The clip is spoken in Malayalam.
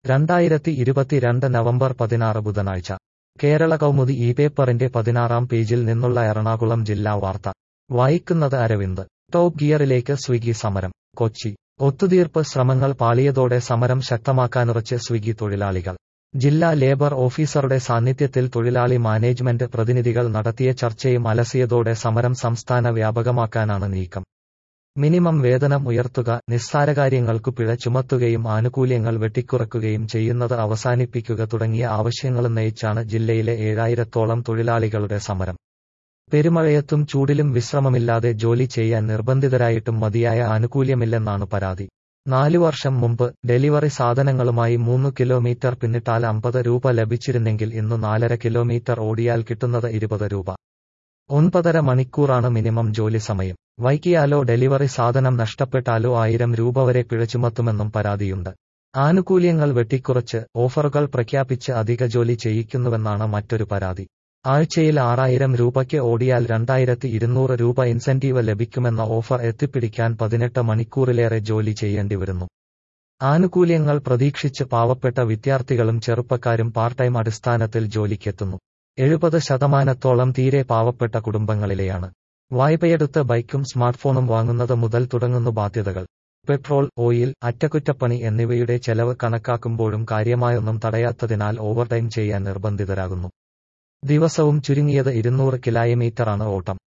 രണ്ടായിരത്തി ഇരുപത്തിരണ്ട് നവംബർ പതിനാറ് ബുധനാഴ്ച കേരള കൗമുദി ഈ പേപ്പറിന്റെ പതിനാറാം പേജിൽ നിന്നുള്ള എറണാകുളം ജില്ലാ വാർത്ത വായിക്കുന്നത് അരവിന്ദ് ടോപ്പ് ഗിയറിലേക്ക് സ്വിഗ്ഗി സമരം കൊച്ചി ഒത്തുതീർപ്പ് ശ്രമങ്ങൾ പാളിയതോടെ സമരം ശക്തമാക്കാനുറച്ച് സ്വിഗ്ഗി തൊഴിലാളികൾ ജില്ലാ ലേബർ ഓഫീസറുടെ സാന്നിധ്യത്തിൽ തൊഴിലാളി മാനേജ്മെന്റ് പ്രതിനിധികൾ നടത്തിയ ചർച്ചയും അലസിയതോടെ സമരം സംസ്ഥാന വ്യാപകമാക്കാനാണ് നീക്കം മിനിമം വേതനം ഉയർത്തുക നിസ്സാരകാര്യങ്ങൾക്കു പിഴ ചുമത്തുകയും ആനുകൂല്യങ്ങൾ വെട്ടിക്കുറക്കുകയും ചെയ്യുന്നത് അവസാനിപ്പിക്കുക തുടങ്ങിയ ആവശ്യങ്ങളുന്നയിച്ചാണ് ജില്ലയിലെ ഏഴായിരത്തോളം തൊഴിലാളികളുടെ സമരം പെരുമഴയത്തും ചൂടിലും വിശ്രമമില്ലാതെ ജോലി ചെയ്യാൻ നിർബന്ധിതരായിട്ടും മതിയായ ആനുകൂല്യമില്ലെന്നാണ് പരാതി നാലു വർഷം മുമ്പ് ഡെലിവറി സാധനങ്ങളുമായി മൂന്ന് കിലോമീറ്റർ പിന്നിട്ടാൽ അമ്പത് രൂപ ലഭിച്ചിരുന്നെങ്കിൽ ഇന്ന് നാലര കിലോമീറ്റർ ഓടിയാൽ കിട്ടുന്നത് ഇരുപത് രൂപ ഒൻപതര മണിക്കൂറാണ് മിനിമം ജോലി സമയം വൈകിയാലോ ഡെലിവറി സാധനം നഷ്ടപ്പെട്ടാലോ ആയിരം രൂപ വരെ പിഴ ചുമത്തുമെന്നും പരാതിയുണ്ട് ആനുകൂല്യങ്ങൾ വെട്ടിക്കുറച്ച് ഓഫറുകൾ പ്രഖ്യാപിച്ച് അധിക ജോലി ചെയ്യിക്കുന്നുവെന്നാണ് മറ്റൊരു പരാതി ആഴ്ചയിൽ ആറായിരം രൂപയ്ക്ക് ഓടിയാൽ രണ്ടായിരത്തി ഇരുന്നൂറ് രൂപ ഇൻസെന്റീവ് ലഭിക്കുമെന്ന ഓഫർ എത്തിപ്പിടിക്കാൻ പതിനെട്ട് മണിക്കൂറിലേറെ ജോലി ചെയ്യേണ്ടി വരുന്നു ആനുകൂല്യങ്ങൾ പ്രതീക്ഷിച്ച് പാവപ്പെട്ട വിദ്യാർത്ഥികളും ചെറുപ്പക്കാരും പാർട്ട് ടൈം അടിസ്ഥാനത്തിൽ ജോലിക്കെത്തുന്നു എഴുപത് ശതമാനത്തോളം തീരെ പാവപ്പെട്ട കുടുംബങ്ങളിലെയാണ് വായ്പയെടുത്ത് ബൈക്കും സ്മാർട്ട്ഫോണും വാങ്ങുന്നത് മുതൽ തുടങ്ങുന്നു ബാധ്യതകൾ പെട്രോൾ ഓയിൽ അറ്റകുറ്റപ്പണി എന്നിവയുടെ ചെലവ് കണക്കാക്കുമ്പോഴും കാര്യമായൊന്നും തടയാത്തതിനാൽ ഓവർടൈം ചെയ്യാൻ നിർബന്ധിതരാകുന്നു ദിവസവും ചുരുങ്ങിയത് ഇരുന്നൂറ് കിലോമീറ്ററാണ് ഓട്ടം